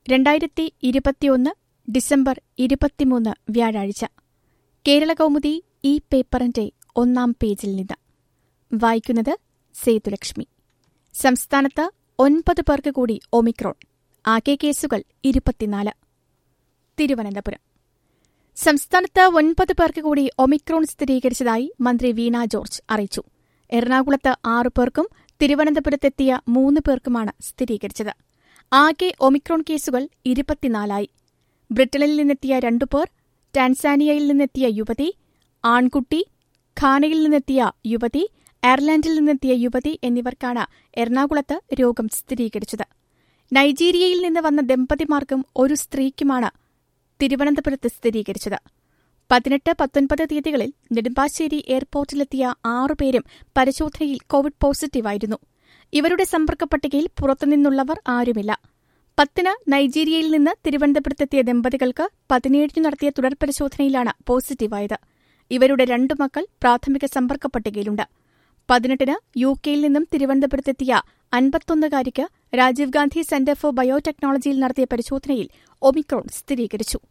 രണ്ടായിരത്തി ഇരുപത്തിയൊന്ന് ഡിസംബർ ഇരുപത്തിമൂന്ന് വ്യാഴാഴ്ച കേരളകൗമുദി ഈ പേപ്പറിന്റെ ഒന്നാം പേജിൽ നിന്ന് വായിക്കുന്നത് സേതുലക്ഷ്മി സംസ്ഥാനത്ത് ഒൻപത് പേർക്ക് കൂടി ഒമിക്രോൺ ആകെ കേസുകൾ ഇരുപത്തിനാല് തിരുവനന്തപുരം സംസ്ഥാനത്ത് ഒൻപത് പേർക്ക് കൂടി ഒമിക്രോൺ സ്ഥിരീകരിച്ചതായി മന്ത്രി വീണ ജോർജ് അറിയിച്ചു എറണാകുളത്ത് ആറു പേർക്കും തിരുവനന്തപുരത്തെത്തിയ മൂന്ന് പേർക്കുമാണ് സ്ഥിരീകരിച്ചത് ആകെ ഒമിക്രോൺ കേസുകൾ ഇരുപത്തിനാലായി ബ്രിട്ടനിൽ നിന്നെത്തിയ രണ്ടുപേർ ടാൻസാനിയയിൽ നിന്നെത്തിയ യുവതി ആൺകുട്ടി ഖാനയിൽ നിന്നെത്തിയ യുവതി അയർലൻഡിൽ നിന്നെത്തിയ യുവതി എന്നിവർക്കാണ് എറണാകുളത്ത് രോഗം സ്ഥിരീകരിച്ചത് നൈജീരിയയിൽ നിന്ന് വന്ന ദമ്പതിമാർക്കും ഒരു സ്ത്രീക്കുമാണ് തിരുവനന്തപുരത്ത് സ്ഥിരീകരിച്ചത് പതിനെട്ട് പത്തൊൻപത് തീയതികളിൽ നെടുമ്പാശ്ശേരി എയർപോർട്ടിലെത്തിയ ആറുപേരും പരിശോധനയിൽ കോവിഡ് പോസിറ്റീവായിരുന്നു ഇവരുടെ സമ്പർക്ക പട്ടികയിൽ പുറത്തുനിന്നുള്ളവർ ആരുമില്ല പത്തിന് നൈജീരിയയിൽ നിന്ന് തിരുവനന്തപുരത്തെത്തിയ ദമ്പതികൾക്ക് പതിനേഴിന് നടത്തിയ തുടർ പരിശോധനയിലാണ് പോസിറ്റീവായത് ഇവരുടെ രണ്ടു മക്കൾ പ്രാഥമിക സമ്പർക്ക പട്ടികയിലുണ്ട് പതിനെട്ടിന് യു കെയിൽ നിന്നും തിരുവനന്തപുരത്തെത്തിയ അൻപത്തൊന്നുകാരിക്ക് രാജീവ് ഗാന്ധി സെന്റർ ഫോർ ബയോടെക്നോളജിയിൽ നടത്തിയ പരിശോധനയിൽ ഒമിക്രോൺ സ്ഥിരീകരിച്ചു